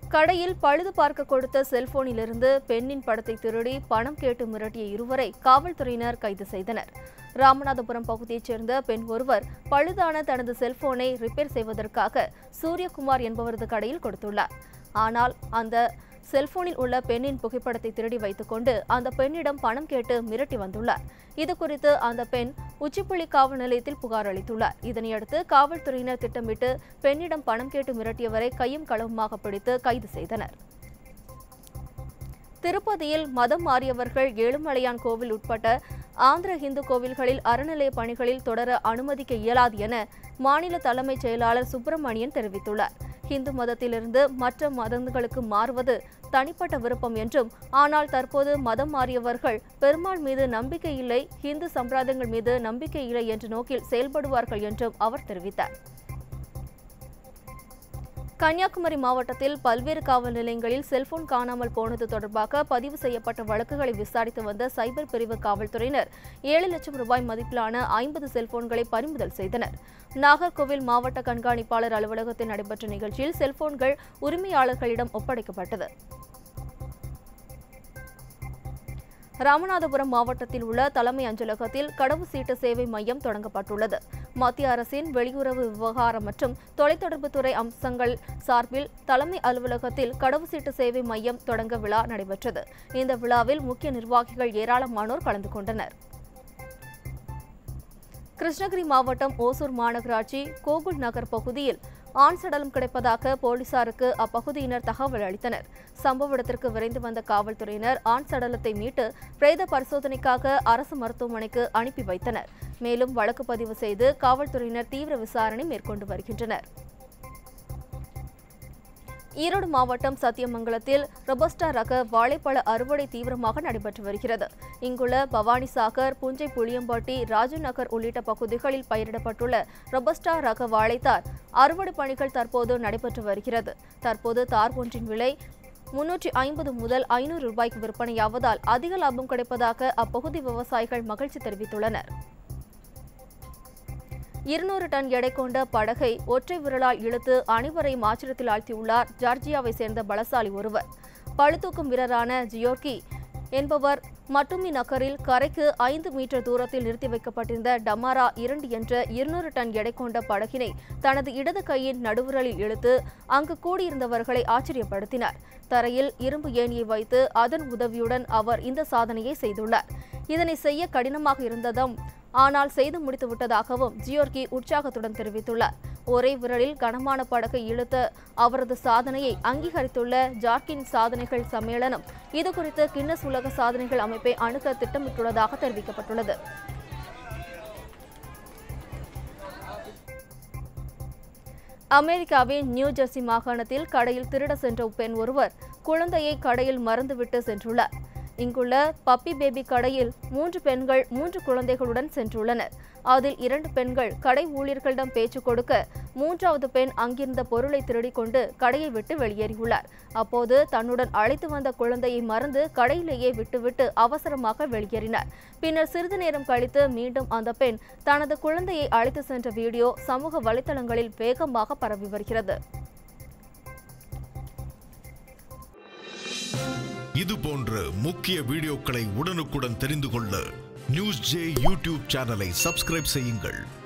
கடையில் பழுது பார்க்க கொடுத்த செல்போனிலிருந்து பெண்ணின் படத்தை திருடி பணம் கேட்டு மிரட்டிய இருவரை காவல்துறையினர் கைது செய்தனர் ராமநாதபுரம் பகுதியைச் சேர்ந்த பெண் ஒருவர் பழுதான தனது செல்போனை ரிப்பேர் செய்வதற்காக சூரியகுமார் என்பவரது கடையில் கொடுத்துள்ளார் ஆனால் அந்த செல்போனில் உள்ள பெண்ணின் புகைப்படத்தை திருடி வைத்துக்கொண்டு அந்த பெண்ணிடம் பணம் கேட்டு மிரட்டி வந்துள்ளார் இதுகுறித்து அந்த பெண் உச்சிப்புள்ளி காவல் நிலையத்தில் புகார் அளித்துள்ளார் இதனையடுத்து காவல்துறையினர் திட்டமிட்டு பெண்ணிடம் பணம் கேட்டு மிரட்டியவரை கையும் களவுமாக பிடித்து கைது செய்தனர் திருப்பதியில் மதம் மாறியவர்கள் ஏழுமலையான் கோவில் உட்பட்ட ஆந்திர இந்து கோவில்களில் அறநிலைய பணிகளில் தொடர அனுமதிக்க இயலாது என மாநில தலைமைச் செயலாளர் சுப்பிரமணியன் தெரிவித்துள்ளார் இந்து மதத்திலிருந்து மற்ற மதங்களுக்கு மாறுவது தனிப்பட்ட விருப்பம் என்றும் ஆனால் தற்போது மதம் மாறியவர்கள் பெருமாள் மீது நம்பிக்கை இல்லை இந்து சம்பிரதாயங்கள் மீது நம்பிக்கை இல்லை என்ற நோக்கில் செயல்படுவார்கள் என்றும் அவர் தெரிவித்தார் கன்னியாகுமரி மாவட்டத்தில் பல்வேறு காவல் நிலையங்களில் செல்போன் காணாமல் போனது தொடர்பாக பதிவு செய்யப்பட்ட வழக்குகளை விசாரித்து வந்த சைபர் பிரிவு காவல்துறையினர் ஏழு லட்சம் ரூபாய் மதிப்பிலான ஐம்பது செல்போன்களை பறிமுதல் செய்தனர் நாகர்கோவில் மாவட்ட கண்காணிப்பாளர் அலுவலகத்தில் நடைபெற்ற நிகழ்ச்சியில் செல்போன்கள் உரிமையாளர்களிடம் ஒப்படைக்கப்பட்டது ராமநாதபுரம் மாவட்டத்தில் உள்ள தலைமை அஞ்சலகத்தில் கடவு சீட்டு சேவை மையம் தொடங்கப்பட்டுள்ளது மத்திய அரசின் வெளியுறவு விவகாரம் மற்றும் தொலைத்தொடர்புத்துறை அம்சங்கள் சார்பில் தலைமை அலுவலகத்தில் கடவு சீட்டு சேவை மையம் தொடங்க விழா நடைபெற்றது இந்த விழாவில் முக்கிய நிர்வாகிகள் ஏராளமானோர் கலந்து கொண்டனர் கிருஷ்ணகிரி மாவட்டம் ஓசூர் மாநகராட்சி கோகுல் நகர் பகுதியில் ஆண் சடலம் கிடைப்பதாக போலீசாருக்கு அப்பகுதியினர் தகவல் அளித்தனர் சம்பவ இடத்திற்கு விரைந்து வந்த காவல்துறையினர் ஆண் சடலத்தை மீட்டு பிரேத பரிசோதனைக்காக அரசு மருத்துவமனைக்கு அனுப்பி வைத்தனர் மேலும் வழக்கு பதிவு செய்து காவல்துறையினர் தீவிர விசாரணை மேற்கொண்டு வருகின்றனர் ஈரோடு மாவட்டம் சத்தியமங்கலத்தில் ரொபஸ்டா ரக வாழைப்பழ அறுவடை தீவிரமாக நடைபெற்று வருகிறது இங்குள்ள பவானிசாகர் புஞ்சை புளியம்பட்டி ராஜு நகர் உள்ளிட்ட பகுதிகளில் பயிரிடப்பட்டுள்ள ரொபஸ்டா ரக வாழைத்தார் அறுவடை பணிகள் தற்போது நடைபெற்று வருகிறது தற்போது தார் ஒன்றின் விலை முன்னூற்றி ஐம்பது முதல் ஐநூறு ரூபாய்க்கு விற்பனையாவதால் அதிக லாபம் கிடைப்பதாக அப்பகுதி விவசாயிகள் மகிழ்ச்சி தெரிவித்துள்ளனர் இருநூறு டன் எடை கொண்ட படகை ஒற்றை விரலால் இழுத்து அனைவரையும் ஆச்சரியத்தில் ஆழ்த்தியுள்ளார் ஜார்ஜியாவை சேர்ந்த பலசாலி ஒருவர் பளுதூக்கும் வீரரான ஜியோர்கி என்பவர் மட்டுமி நகரில் கரைக்கு ஐந்து மீட்டர் தூரத்தில் நிறுத்தி வைக்கப்பட்டிருந்த டமாரா இரண்டு என்ற இருநூறு டன் எடை கொண்ட படகினை தனது இடது கையின் நடுவிரலில் இழுத்து அங்கு கூடியிருந்தவர்களை ஆச்சரியப்படுத்தினார் தரையில் இரும்பு ஏணியை வைத்து அதன் உதவியுடன் அவர் இந்த சாதனையை செய்துள்ளார் இதனை செய்ய கடினமாக இருந்ததும் ஆனால் செய்து முடித்து விட்டதாகவும் ஜியோர்கி உற்சாகத்துடன் தெரிவித்துள்ளார் ஒரே விரலில் கனமான படகை இழுத்த அவரது சாதனையை அங்கீகரித்துள்ள ஜார்கின் சாதனைகள் சம்மேளனம் இதுகுறித்து கின்னஸ் உலக சாதனைகள் அமைப்பை அணுக திட்டமிட்டுள்ளதாக தெரிவிக்கப்பட்டுள்ளது அமெரிக்காவின் நியூ ஜெர்சி மாகாணத்தில் கடையில் திருட சென்ற பெண் ஒருவர் குழந்தையை கடையில் மறந்துவிட்டு சென்றுள்ளார் இங்குள்ள பப்பி பேபி கடையில் மூன்று பெண்கள் மூன்று குழந்தைகளுடன் சென்றுள்ளனர் அதில் இரண்டு பெண்கள் கடை ஊழியர்களிடம் பேச்சு கொடுக்க மூன்றாவது பெண் அங்கிருந்த பொருளை திருடிக் கொண்டு கடையை விட்டு வெளியேறியுள்ளார் அப்போது தன்னுடன் அழைத்து வந்த குழந்தையை மறந்து கடையிலேயே விட்டுவிட்டு அவசரமாக வெளியேறினார் பின்னர் சிறிது நேரம் கழித்து மீண்டும் அந்த பெண் தனது குழந்தையை அழைத்து சென்ற வீடியோ சமூக வலைதளங்களில் வேகமாக பரவி வருகிறது இது போன்ற முக்கிய வீடியோக்களை உடனுக்குடன் தெரிந்து கொள்ள நியூஸ் ஜே யூடியூப் சேனலை சப்ஸ்கிரைப் செய்யுங்கள்